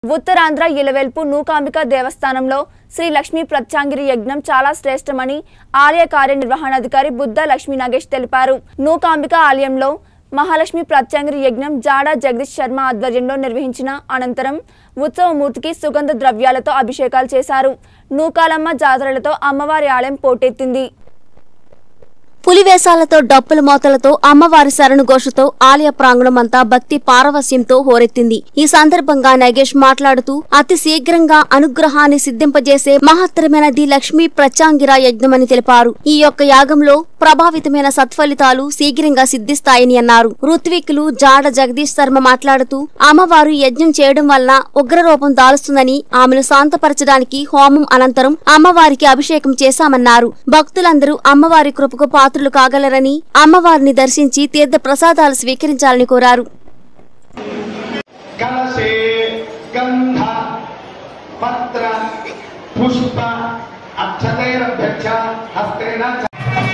ఉత్తరాంధ్ర ఇలవెల్పు నూకాంబిక దేవస్థానంలో శ్రీ లక్ష్మీ ప్రత్యాంగిరి యజ్ఞం చాలా శ్రేష్టమని ఆలయ కార్యనిర్వహణాధికారి బుద్ధ లక్ష్మీ నాగేష్ తెలిపారు నూకాంబిక ఆలయంలో మహాలక్ష్మి ప్రత్యాంగిరి యజ్ఞం జాడా జగదీష్ శర్మ ఆధ్వర్యంలో నిర్వహించిన అనంతరం ఉత్సవమూర్తికి సుగంధ ద్రవ్యాలతో అభిషేకాలు చేశారు నూకాలమ్మ జాతరలతో అమ్మవారి ఆలయం పోటెత్తింది పులివేషాలతో డప్పుల మోతలతో అమ్మవారి శరణు ఘోషతో ఆలయ ప్రాంగణమంతా భక్తి పారవస్యంతో హోరెత్తింది ఈ సందర్భంగా నగేష్ మాట్లాడుతూ అతి శీఘ్రంగా అనుగ్రహాన్ని సిద్ధింపజేసే మహత్తరమైనది లక్ష్మీ ప్రత్యాంగిర యజ్ఞమని తెలిపారు ఈ యొక్క యాగంలో ప్రభావితమైన సత్ఫలితాలు శీఘ్రంగా సిద్ధిస్తాయని అన్నారు ఋత్వికులు జాడ జగదీష్ శర్మ మాట్లాడుతూ అమ్మవారు యజ్ఞం చేయడం వలన ఉగ్రరూపం దాలుస్తుందని ఆమెను శాంతపరచడానికి హోమం అనంతరం అమ్మవారికి అభిషేకం చేశామన్నారు భక్తులందరూ అమ్మవారి కృపకు పాత్రులు కాగలరని అమ్మవారిని దర్శించి తీర్థ ప్రసాదాలు స్వీకరించాలని కోరారు కలశే గంధ పత్ర పుష్ప అక్షతైరభ్యక్ష హస్తేన చ-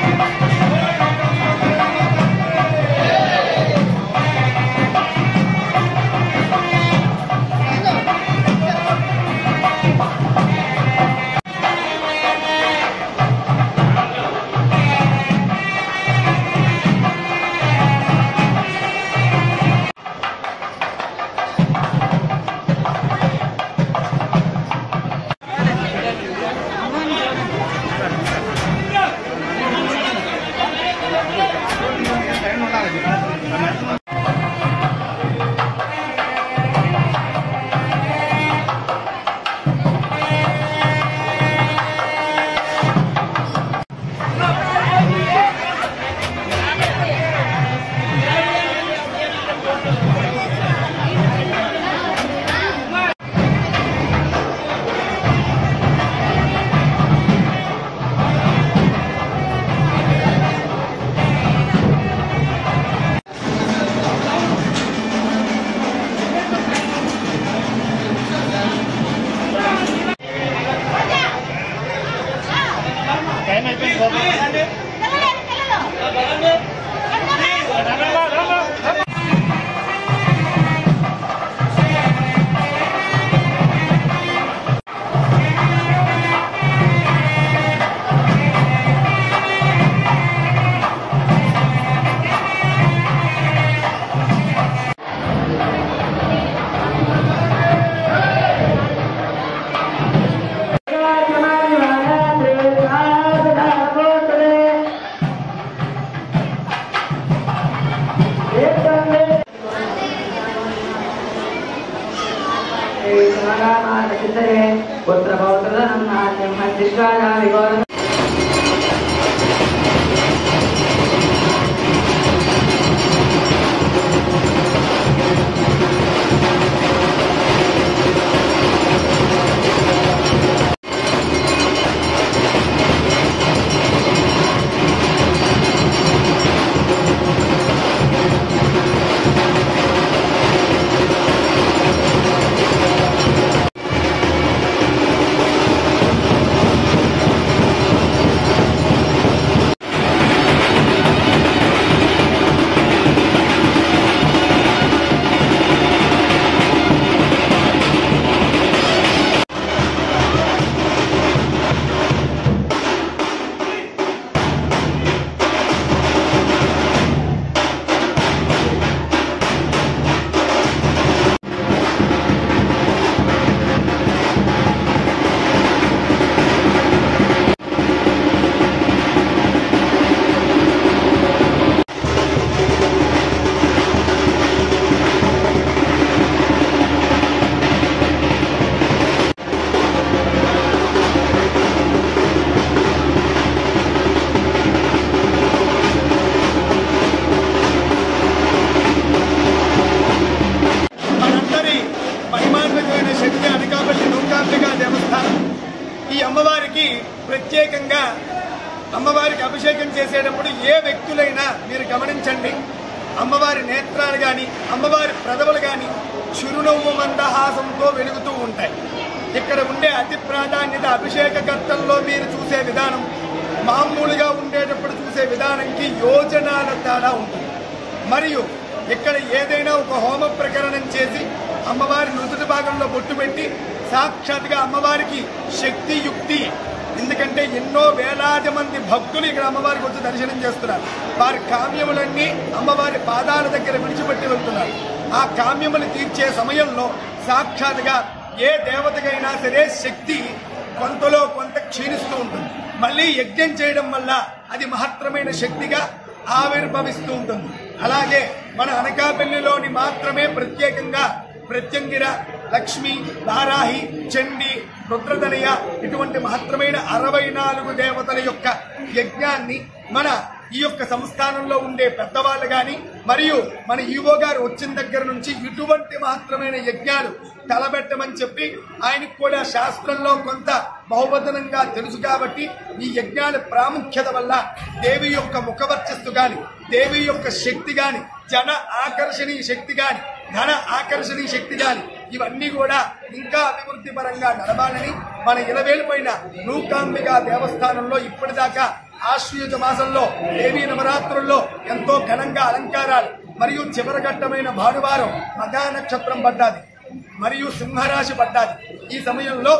పుత్రపౌత్రధనం నాట్యం హస్తిష్కారా విగోరం మనందరి మహిమాన్వితమైన శక్తి అనకాపల్లి నూకాంబిక దేవస్థానం ఈ అమ్మవారికి ప్రత్యేకంగా అమ్మవారికి అభిషేకం చేసేటప్పుడు ఏ వ్యక్తులైనా మీరు గమనించండి అమ్మవారి నేత్రాలు కానీ అమ్మవారి ప్రదవులు కానీ చిరునవ్వు మందహాసంతో వెలుగుతూ ఉంటాయి ఇక్కడ ఉండే అతి ప్రాధాన్యత అభిషేకకర్తల్లో మీరు చూసే విధానం మామూలుగా ఉండేటప్పుడు చూసే విధానంకి యోజనాల తేడా ఉంటుంది మరియు ఇక్కడ ఏదైనా ఒక హోమ ప్రకరణం చేసి అమ్మవారి నుదుటి భాగంలో బొట్టు పెట్టి సాక్షాత్గా అమ్మవారికి శక్తి యుక్తి ఎందుకంటే ఎన్నో వేలాది మంది భక్తులు ఇక్కడ అమ్మవారికి వచ్చి దర్శనం చేస్తున్నారు వారి కామ్యములన్నీ అమ్మవారి పాదాల దగ్గర విడిచిపెట్టి వెళ్తున్నారు ఆ కామ్యములు తీర్చే సమయంలో సాక్షాత్గా ఏ దేవతకైనా సరే శక్తి కొంతలో కొంత క్షీణిస్తూ ఉంటుంది మళ్ళీ యజ్ఞం చేయడం వల్ల అది మహత్తరమైన శక్తిగా ఆవిర్భవిస్తూ ఉంటుంది అలాగే మన అనకాపల్లిలోని మాత్రమే ప్రత్యేకంగా ప్రత్యంగిర లక్ష్మి వారాహి చండి రుద్రదనయ ఇటువంటి మహత్తరమైన అరవై నాలుగు దేవతల యొక్క యజ్ఞాన్ని మన ఈ యొక్క సంస్థానంలో ఉండే పెద్దవాళ్ళు గాని మరియు మన ఈవో గారు వచ్చిన దగ్గర నుంచి ఇటువంటి మహత్తరమైన యజ్ఞాలు తలబెట్టమని చెప్పి ఆయనకు కూడా శాస్త్రంలో కొంత బహువదనంగా తెలుసు కాబట్టి ఈ యజ్ఞాల ప్రాముఖ్యత వల్ల దేవి యొక్క ముఖవర్చస్సు గాని దేవి యొక్క శక్తి గాని జన ఆకర్షణీయ శక్తి గాని ధన ఆకర్షణీయ శక్తి గాని ఇవన్నీ కూడా ఇంకా అభివృద్ధి పరంగా నడవాలని మన ఇలవేలిపోయిన నూకాంబిక దేవస్థానంలో ఇప్పటిదాకా ఆశ్వయుజ మాసంలో దేవీ నవరాత్రుల్లో ఎంతో ఘనంగా అలంకారాలు మరియు చివరఘట్టమైన భానువారం మగా నక్షత్రం పడ్డాది మరియు సింహరాశి పడ్డాది ఈ సమయంలో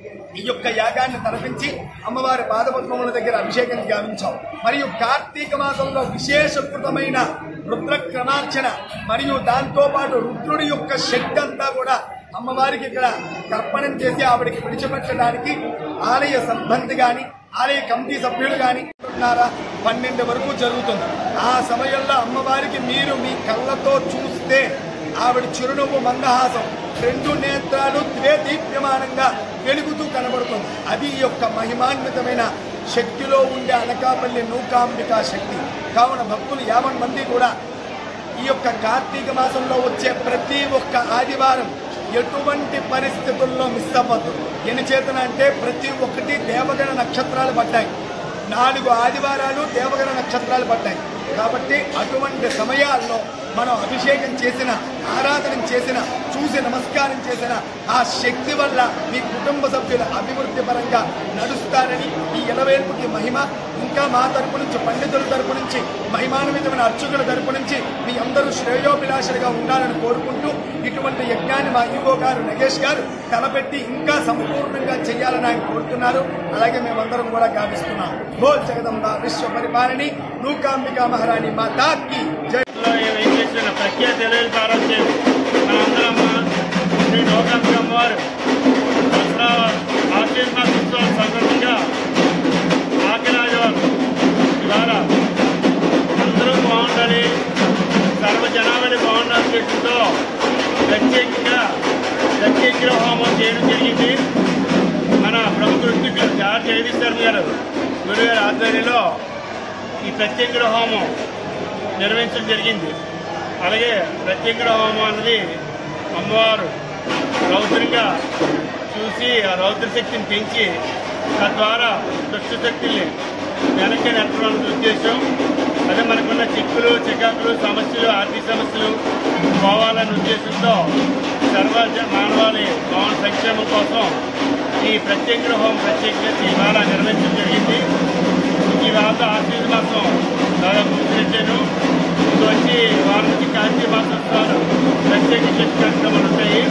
ఈ యొక్క యాగాన్ని తలపించి అమ్మవారి పాదపద్మముల దగ్గర అభిషేకం గావించాం మరియు కార్తీక మాసంలో విశేషకృతమైన రుద్ర క్రమార్చన మరియు దాంతో పాటు రుద్రుడి యొక్క శక్తి అంతా కూడా అమ్మవారికి ఇక్కడ తర్పణం చేసి ఆవిడికి విడిచిపెట్టడానికి ఆలయ సంబంధి గాని ఆలయ కమిటీ సభ్యులు గాని ఉన్నారా పన్నెండు వరకు జరుగుతుంది ఆ సమయంలో అమ్మవారికి మీరు మీ కళ్ళతో చూస్తే ఆవిడ చిరునవ్వు మందహాసం రెండు నేత్రాలు ద్వే దీప్యమానంగా వెలుగుతూ కనబడుతుంది అది ఈ యొక్క మహిమాన్వితమైన శక్తిలో ఉండే అనకాపల్లి నూకాంబికా శక్తి కావున భక్తులు యావన్ మంది కూడా ఈ యొక్క కార్తీక మాసంలో వచ్చే ప్రతి ఒక్క ఆదివారం ఎటువంటి పరిస్థితుల్లో మిస్ అవ్వద్దు ఎన్ని చేతన అంటే ప్రతి ఒక్కటి దేవగణ నక్షత్రాలు పడ్డాయి నాలుగు ఆదివారాలు దేవగణ నక్షత్రాలు పడ్డాయి కాబట్టి అటువంటి సమయాల్లో మనం అభిషేకం చేసిన ఆరాధన చేసిన చూసి నమస్కారం చేసిన ఆ శక్తి వల్ల మీ కుటుంబ సభ్యుల అభివృద్ధి పరంగా నడుస్తారని ఈ ఇలవేల్పుకి మహిమ ఇంకా మా తరపు నుంచి పండితుల తరపు నుంచి మహిమాన్వితమైన అర్చకుల తరపు నుంచి మీ అందరూ శ్రేయోభిలాషులుగా ఉండాలని కోరుకుంటూ ఇటువంటి యజ్ఞాన్ని మా ఈవో గారు నగేష్ గారు తలపెట్టి ఇంకా సంపూర్ణంగా చేయాలని ఆయన కోరుతున్నారు అలాగే మేమందరం కూడా గావిస్తున్నాం బోల్ జగదంబ విశ్వ పరిపాలని నూకాంబికా మహారాణి మాతాకి జై లో ఏం చేసిన ప్రఖ్యాత తెలియని పారాజ్యం మనందరం శ్రీ నౌకాంబిక అమ్మవారు దసరా ఆశీర్వాద ఉత్సవం సందర్భంగా ఆకిరాజవారు ఇవాళ అందరూ బాగుండాలి సర్వ జనాభాని బాగుండాలి ఉద్దేశంతో ప్రత్యేకంగా ప్రత్యేక హోమం చేయడం జరిగింది మన ప్రముఖ ఋత్వికులు జార్ జగదీష్ శర్మ గారు గురుగారి ఆధ్వర్యంలో ఈ ప్రత్యేక హోమం నిర్వహించడం జరిగింది అలాగే ప్రత్యేక హోమం అన్నది అమ్మవారు రౌద్రంగా చూసి ఆ రౌద్ర శక్తిని పెంచి తద్వారా దుష్ట శక్తుల్ని వెనక్కి నెట్టడానికి ఉద్దేశం అదే మనకున్న చిక్కులు చికాకులు సమస్యలు ఆర్థిక సమస్యలు పోవాలనే ఉద్దేశంతో సర్వ జ- మానవాళి భవన సంక్షేమం కోసం ఈ ప్రత్యేక హోమం ప్రత్యేకంగా ఇవాళ నిర్వహించడం జరిగింది ఈ వార్త ఆశ్వీజ మాసం దాదాపు ముగించాను ఇది వచ్చి వారం నుంచి కార్తీక మాసోత్సవాలు ప్రత్యేక శక్తి కార్యక్రమాలు ఉంటాయి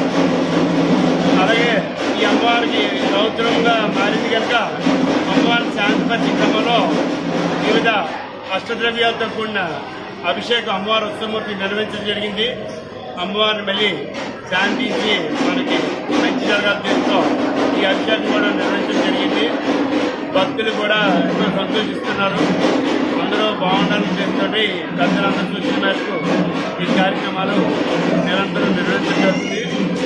అలాగే ఈ అమ్మవారికి రౌద్రంగా మారింది కనుక అమ్మవారిని శాంతిపరిచే క్రమంలో వివిధ అష్టద్రవ్యాలతో కూడిన అభిషేకం అమ్మవారి ఉత్సవమూర్తి నిర్వహించడం జరిగింది అమ్మవారిని మళ్ళీ శాంతించి మనకి మంచి జరగాలి దీంతో ఈ అభిషేకం కూడా నిర్వహించడం జరిగింది భక్తులు కూడా ఎంతో సంతోషిస్తున్నారు అందరూ బాగుండాలని దీంతో పెద్దలందరూ చూసిన మేరకు ఈ కార్యక్రమాలు నిరంతరం నిర్వహించడం జరుగుతుంది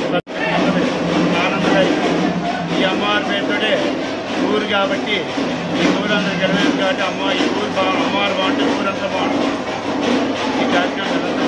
ఆనందంగా ఈ అమ్మవారి పేరుతోటే ఊరు కాబట్టి ఈ ఊరు అందరూ గెలవేది కాబట్టి అమ్మ ఈ ఊరు బా అమ్మవారు బాగుంటే ఊరంతా బాగుంటుంది ఈ కార్యక్రమం నిరంతరం